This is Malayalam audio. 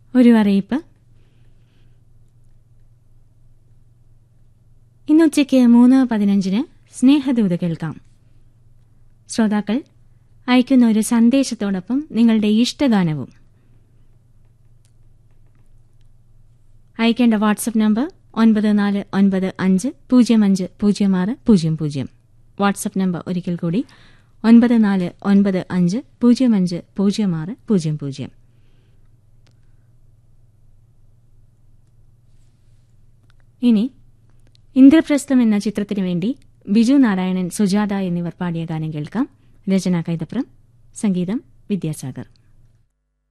ഒരു അറിയിപ്പ് ഇന്ന് ഉച്ചയ്ക്ക് മൂന്ന് പതിനഞ്ചിന് സ്നേഹദൂത് കേൾക്കാം ശ്രോതാക്കൾ അയക്കുന്ന ഒരു സന്ദേശത്തോടൊപ്പം നിങ്ങളുടെ ഇഷ്ടഗാനവും അയക്കേണ്ട വാട്സപ്പ് നമ്പർ ഒൻപത് നാല് ഒൻപത് അഞ്ച് പൂജ്യം അഞ്ച് പൂജ്യം ആറ് പൂജ്യം പൂജ്യം വാട്സപ്പ് നമ്പർ ഒരിക്കൽ കൂടി ഒൻപത് നാല് ഒൻപത് അഞ്ച് പൂജ്യം അഞ്ച് പൂജ്യം ആറ് പൂജ്യം പൂജ്യം ഇനി ഇന്ദ്രപ്രസ്ഥം എന്ന ചിത്രത്തിനു വേണ്ടി ബിജു നാരായണൻ സുജാത എന്നിവർ പാടിയ ഗാനം കേൾക്കാം രചന കൈതപ്രം സംഗീതം വിദ്യാസാഗർ